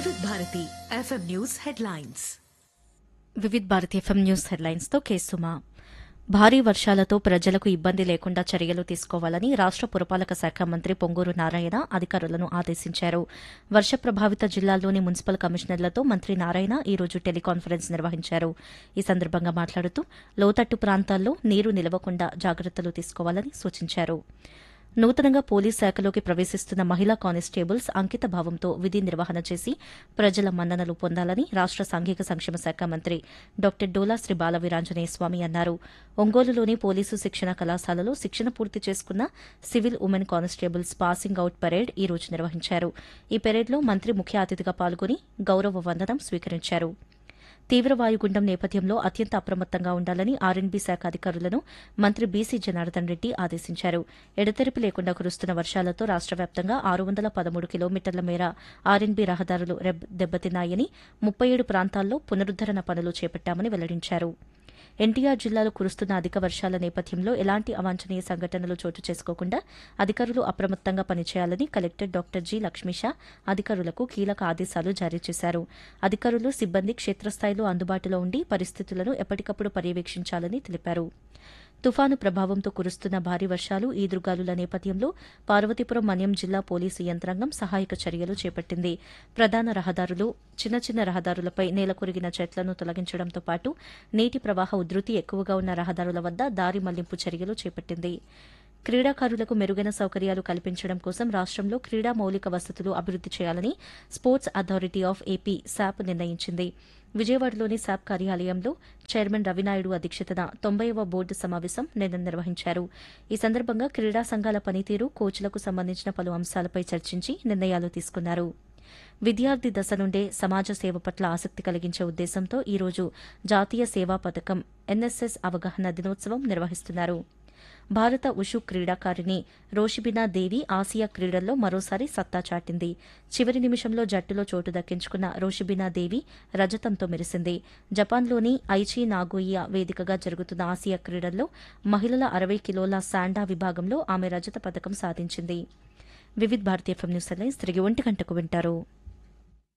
వివిధ Bharati F M news headlines Vividh Bharati F M news హెడ్లైన్స్తో కేసుమా భారీ వర్షాలతో ప్రజలకు ఇబ్బంది లేకుండా చర్యలు తీసుకోవాలని రాష్ట పురపాలక శాఖ మంత్రి పొంగూరు నారాయణ అధికారులను ఆదేశించారు వర్ష ప్రభావిత జిల్లాల్లోని మున్సిపల్ కమిషనర్లతో మంత్రి నారాయణ ఈ రోజు టెలికాన్ఫరెన్స్ నిర్వహించారు ఈ సందర్భంగా మాట్లాడుతూ లోతట్టు ప్రాంతాల్లో నీరు నిలవకుండా జాగ్రత్తలు తీసుకోవాలని సూచించారు నూతనంగా పోలీస్ శాఖలోకి ప్రవేశిస్తున్న మహిళా కానిస్టేబుల్స్ అంకిత భావంతో విధి నిర్వహణ చేసి ప్రజల మన్ననలు పొందాలని రాష్ట సాంఘిక సంక్షేమ శాఖ మంత్రి డాక్టర్ డోలా శ్రీ బాలవీరాంజనేయ స్వామి అన్నారు ఒంగోలులోని పోలీసు శిక్షణ కళాశాలలో శిక్షణ పూర్తి చేసుకున్న civil women constables passing out parade ఈ రోజు నిర్వహించారు ఈ పెరేడ్లో మంత్రి ముఖ్య అతిథిగా పాల్గొని గౌరవ వందనం స్వీకరించారు తీవ్ర వాయుగుండం నేపథ్యంలో అత్యంత అప్రమత్తంగా ఉండాలని ఆర్ఎన్బీ శాఖ అధికారులను మంత్రి బీసీ జనార్దన్ రెడ్డి ఆదేశించారు ఎడతెరిపి లేకుండా కురుస్తున్న వర్షాలతో రాష్ట వ్యాప్తంగా ఆరు వందల పదమూడు కిలోమీటర్ల మేర ఆర్ఎన్బీ రహదారులు రెబ్- దెబ్బతిన్నాయని ముప్పై ఏడు ప్రాంతాల్లో పునరుద్దరణ పనులు చేపట్టామని వెల్లడించారు ఎన్టీఆర్ జిల్లాలో కురుస్తున్న అధిక వర్షాల నేపథ్యంలో ఎలాంటి అవాంఛనీయ సంఘటనలు చోటు చేసుకోకుండా అధికారులు అప్రమత్తంగా పనిచేయాలని కలెక్టర్ డాక్టర్ జి లక్ష్మీషా అధికారులకు కీలక ఆదేశాలు జారీ చేశారు అధికారులు సిబ్బంది క్షేత్రస్థాయిలో అందుబాటులో ఉండి పరిస్థితులను ఎప్పటికప్పుడు పర్యవేక్షించాలని తెలిపారు తుఫాను ప్రభావంతో కురుస్తున్న భారీ వర్షాలు ఈదురుగాలుల నేపథ్యంలో పార్వతీపురం మన్యం జిల్లా పోలీసు యంత్రాంగం సహాయక చర్యలు చేపట్టింది ప్రధాన రహదారులు చిన్న చిన్న రహదారులపై నేలకొరిగిన చెట్లను తొలగించడంతో పాటు నీటి ప్రవాహ ఉధృతి ఎక్కువగా ఉన్న రహదారుల వద్ద దారి మళ్లింపు చర్యలు చేపట్టింది క్రీడాకారులకు మెరుగైన సౌకర్యాలు కల్పించడం కోసం రాష్ట్రంలో క్రీడా మౌలిక వసతులు అభివృద్ది చేయాలని sports authority of A P SAAP నిర్ణయించింది విజయవాడలోని శాప్ కార్యాలయంలో చైర్మన్ రవినాయుడు అధ్యక్షతన తొంభైవ బోర్డు సమావేశం నిన్న నిర్వహించారు ఈ సందర్భంగా క్రీడా సంఘాల పనితీరు కోచ్లకు సంబంధించిన పలు అంశాలపై చర్చించి నిర్ణయాలు తీసుకున్నారు విద్యార్థి దశ నుండే సమాజ సేవ పట్ల ఆసక్తి కలిగించే ఉద్దేశంతో ఈ రోజు జాతీయ సేవా పథకం ఎన్ఎస్ఎస్ అవగాహన దినోత్సవం నిర్వహిస్తున్నారు భారత ఉషు క్రీడాకారిణి రోషిబినా దేవి ఆసియా క్రీడల్లో మరోసారి సత్తా చాటింది చివరి నిమిషంలో జట్టులో చోటు దక్కించుకున్న రోషిబినా దేవి రజతంతో మెరిసింది జపాన్లోని ఐచి నాగోయియా వేదికగా జరుగుతున్న ఆసియా క్రీడల్లో మహిళల అరవై కిలోల శాండా విభాగంలో ఆమె రజత పథకం సాధించింది వివిధ్ భారతీయ ఎఫ్ఎం న్యూస్ హెడ్లైన్స్ తిరిగి ఒంటి గంటకు వింటారు